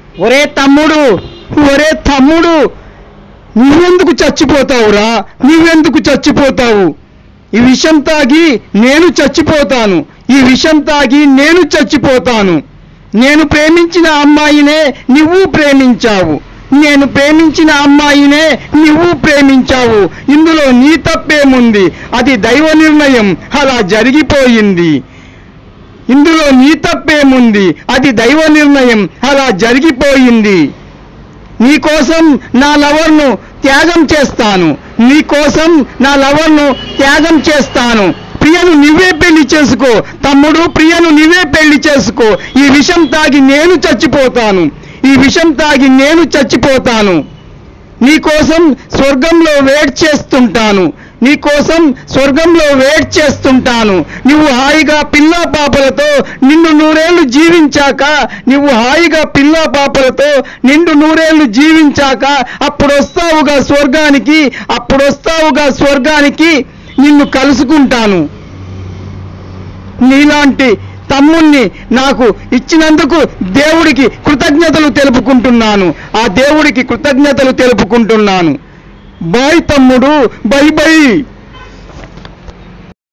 ఒరే తమ్ముడు ఒరే తమ్ముడు నువ్వెందుకు చచ్చిపోతావురా నువ్వెందుకు చచ్చిపోతావు ఈ విషం తాగి నేను చచ్చిపోతాను ఈ విషం తాగి నేను చచ్చిపోతాను నేను ప్రేమించిన అమ్మాయినే నువ్వు ప్రేమించావు నేను ప్రేమించిన అమ్మాయినే నువ్వు ప్రేమించావు ఇందులో నీ తప్పేముంది అది దైవ నిర్ణయం అలా జరిగిపోయింది ఇందులో నీ తప్పేముంది అది దైవ నిర్ణయం అలా జరిగిపోయింది నీ కోసం నా లవర్ను త్యాగం చేస్తాను నీ కోసం నా లవర్ను త్యాగం చేస్తాను ప్రియను నువ్వే పెళ్లి చేసుకో తమ్ముడు ప్రియను నువ్వే పెళ్లి చేసుకో ఈ విషం తాగి నేను చచ్చిపోతాను ఈ విషం తాగి నేను చచ్చిపోతాను నీ కోసం స్వర్గంలో వెయిట్ చేస్తుంటాను నీ కోసం స్వర్గంలో వెయిట్ చేస్తుంటాను నువ్వు హాయిగా పిల్ల పాపలతో నిన్ను నూరేళ్లు జీవించాక నువ్వు హాయిగా పిల్ల పాపలతో నిండు నూరేళ్లు జీవించాక అప్పుడు వస్తావుగా స్వర్గానికి అప్పుడు వస్తావుగా స్వర్గానికి నిన్ను కలుసుకుంటాను నీలాంటి తమ్ముణ్ణి నాకు ఇచ్చినందుకు దేవుడికి కృతజ్ఞతలు తెలుపుకుంటున్నాను ఆ దేవుడికి కృతజ్ఞతలు తెలుపుకుంటున్నాను బాయ్ తమ్ముడు బై బై